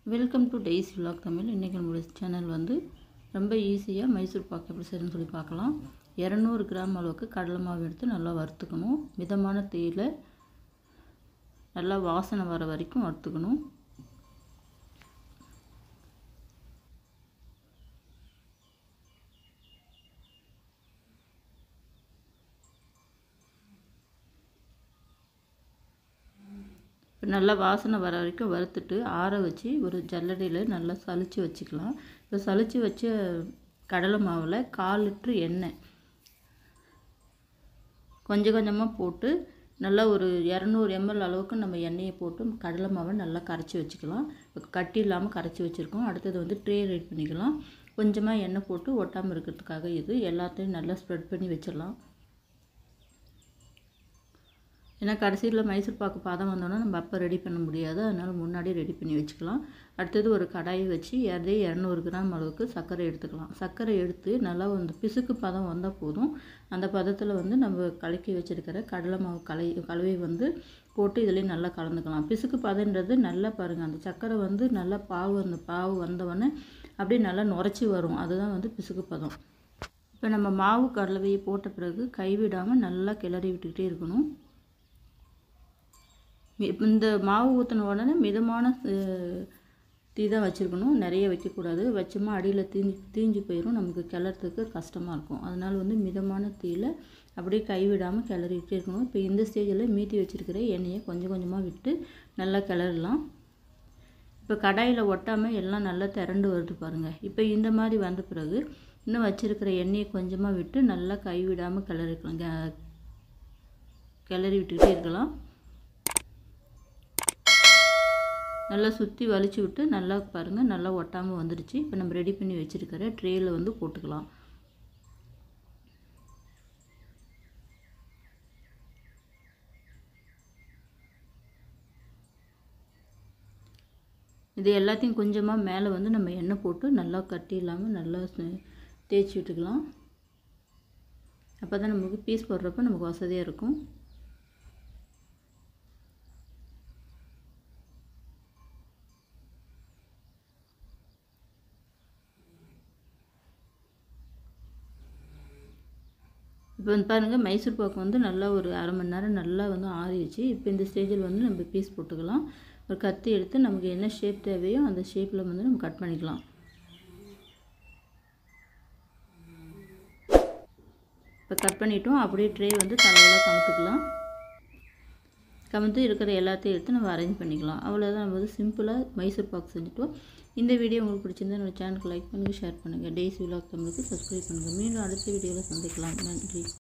welcome to days vlog Tamil இன்றைக்கி நம்மளுடைய channel வந்து ரொம்ப ஈஸியாக மைசூர் பாக்கு எப்படி செய்யணும்னு சொல்லி பார்க்கலாம் இரநூறு கிராம் அளவுக்கு கடலை மாவு எடுத்து நல்லா வறுத்துக்கணும் மிதமான தீயில் நல்லா வாசனை வர வரைக்கும் வறுத்துக்கணும் இப்போ நல்லா வாசனை வர வரைக்கும் வறுத்துட்டு ஆற வச்சு ஒரு ஜல்லடையில் நல்லா சலிச்சு வச்சுக்கலாம் இப்போ சலிச்சு வச்ச கடலை மாவில் கால் லிட்ரு எண்ணெய் கொஞ்சம் கொஞ்சமாக போட்டு நல்லா ஒரு இரநூறு எம்எல் அளவுக்கு நம்ம எண்ணெயை போட்டு கடலை மாவை நல்லா கரைச்சி வச்சுக்கலாம் இப்போ கட்டி இல்லாமல் கரைச்சி வச்சுருக்கோம் அடுத்தது வந்து ட்ரே ரெடி பண்ணிக்கலாம் கொஞ்சமாக எண்ணெய் போட்டு ஒட்டாமல் இருக்கிறதுக்காக இது எல்லாத்தையும் நல்லா ஸ்ப்ரெட் பண்ணி வச்சிடலாம் ஏன்னா கடைசியில் மைசூர் பாக்கு பதம் வந்தோன்னா நம்ம அப்போ ரெடி பண்ண முடியாது அதனால் முன்னாடி ரெடி பண்ணி வச்சுக்கலாம் அடுத்தது ஒரு கடாயை வச்சு அதே இரநூறு கிராம் அளவுக்கு சர்க்கரை எடுத்துக்கலாம் சர்க்கரை எடுத்து நல்லா வந்து பிசுக்கு பதம் வந்தால் போதும் அந்த பதத்தில் வந்து நம்ம கலக்கி வச்சுருக்கிற கடலை மாவு கலை கலவை வந்து போட்டு இதுலேயும் நல்லா கலந்துக்கலாம் பிசுக்கு பதன்றது நல்லா பாருங்கள் அந்த சர்க்கரை வந்து நல்லா பாவு அந்த பாவு வந்தவொடனே அப்படியே நல்லா நுரைச்சி வரும் அதுதான் வந்து பிசுக்கு பதம் இப்போ நம்ம மாவு கடலவையை போட்ட பிறகு கைவிடாமல் நல்லா கிளறி விட்டுக்கிட்டே இருக்கணும் இந்த மாவு ஊற்றின உடனே மிதமான தீ தான் வச்சுருக்கணும் நிறைய வைக்கக்கூடாது வச்சோமா அடியில் தீஞ்சு தீஞ்சு போயிடும் நமக்கு கிளறதுக்கு கஷ்டமாக இருக்கும் அதனால் வந்து மிதமான தீயில் அப்படியே கைவிடாமல் கிளறிக்கிட்டே இருக்கணும் இப்போ இந்த ஸ்டேஜில் மீட்டி வச்சுருக்கிற எண்ணெயை கொஞ்சம் கொஞ்சமாக விட்டு நல்லா கிளறலாம் இப்போ கடாயில் ஒட்டாமல் எல்லாம் நல்லா திரண்டு வருது பாருங்கள் இப்போ இந்த மாதிரி வந்த பிறகு இன்னும் வச்சுருக்கிற எண்ணெயை கொஞ்சமாக விட்டு நல்லா கைவிடாமல் கிளறிக்கலாம் கிளறி விட்டுக்கிட்டே இருக்கலாம் நல்லா சுற்றி வலிச்சு விட்டு நல்லா பாருங்கள் நல்லா ஒட்டாமல் வந்துடுச்சு இப்போ நம்ம ரெடி பண்ணி வச்சுருக்கிற ட்ரேயில் வந்து போட்டுக்கலாம் இது எல்லாத்தையும் கொஞ்சமாக மேலே வந்து நம்ம எண்ணெய் போட்டு நல்லா கட்டி இல்லாமல் நல்லா தேய்ச்சி விட்டுக்கலாம் அப்போ தான் நமக்கு பீஸ் போடுறப்ப நமக்கு வசதியாக இருக்கும் இப்போ வந்து பாருங்கள் மைசூர் பாக்கு வந்து நல்லா ஒரு அரை மணி நேரம் நல்லா வந்து ஆறிடுச்சு இப்போ இந்த ஸ்டேஜில் வந்து நம்ம பீஸ் போட்டுக்கலாம் ஒரு கத்தி எடுத்து நமக்கு என்ன ஷேப் தேவையோ அந்த ஷேப்பில் வந்து நம்ம கட் பண்ணிக்கலாம் இப்போ கட் பண்ணிட்டோம் அப்படியே ட்ரே வந்து தலையெல்லாம் கமுத்துக்கலாம் கமுத்து இருக்கிற எல்லாத்தையும் எடுத்து நம்ம அரேஞ்ச் பண்ணிக்கலாம் அவ்வளோதான் நம்ம வந்து சிம்பிளாக மைசூர் பாக் செஞ்சுட்டோம் இந்த வீடியோ உங்களுக்கு பிடிச்சிருந்தா நம்ம சேனலுக்கு லைக் பண்ணுங்கள் ஷேர் பண்ணுங்கள் டெய்ஸ் விலாக் தமிழுக்கு சப்ஸ்கிரைப் பண்ணுங்கள் மீண்டும் அடுத்த வீடியோவில் சந்திக்கலாம் நன்றி